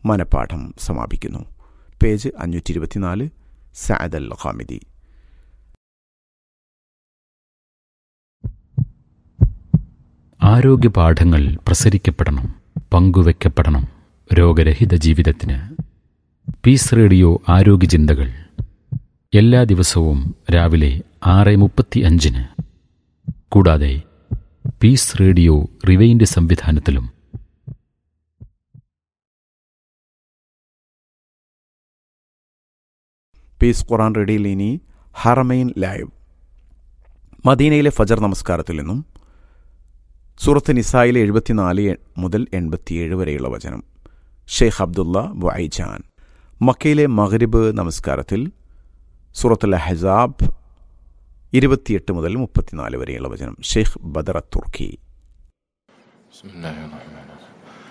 മനപ്പാഠം സമാപിക്കുന്നു പേജ് അഞ്ഞൂറ്റി ഇരുപത്തിനാല് സഅദ് അൽ ഖാമിദി ആരോഗ്യപാഠങ്ങൾ പ്രസരിക്കപ്പെടണം പങ്കുവെക്കപ്പെടണം രോഗരഹിത ജീവിതത്തിന് പീസ് റേഡിയോ ആരോഗ്യ ചിന്തകൾ എല്ലാ ദിവസവും രാവിലെ ആറ് മുപ്പത്തി അഞ്ചിന് കൂടാതെ പീസ് റേഡിയോ റിവൈൻഡ് സംവിധാനത്തിലും പീസ് ഖുറാൻ റേഡിയോയിൽ ഇനി ഹറമൈൻ ലൈവ് മദീനയിലെ ഫജർ നമസ്കാരത്തിൽ നിന്നും സൂറത്ത് നിസായിലെ എഴുപത്തിനാല് മുതൽ എൺപത്തിയേഴ് വരെയുള്ള വചനം ഷെയ്ഖ് അബ്ദുള്ള ബുഐജാൻ മക്കയിലെ മഗ്രിബ് നമസ്കാരത്തിൽ സൂറത്തുൽ ഹസാബ് ഇരുപത്തിയെട്ട് മുതൽ മുപ്പത്തിനാല് വരെയുള്ള വചനം ഷെയ്ഖ് ബദർ തുർക്കി بسم الله الرحمن الرحيم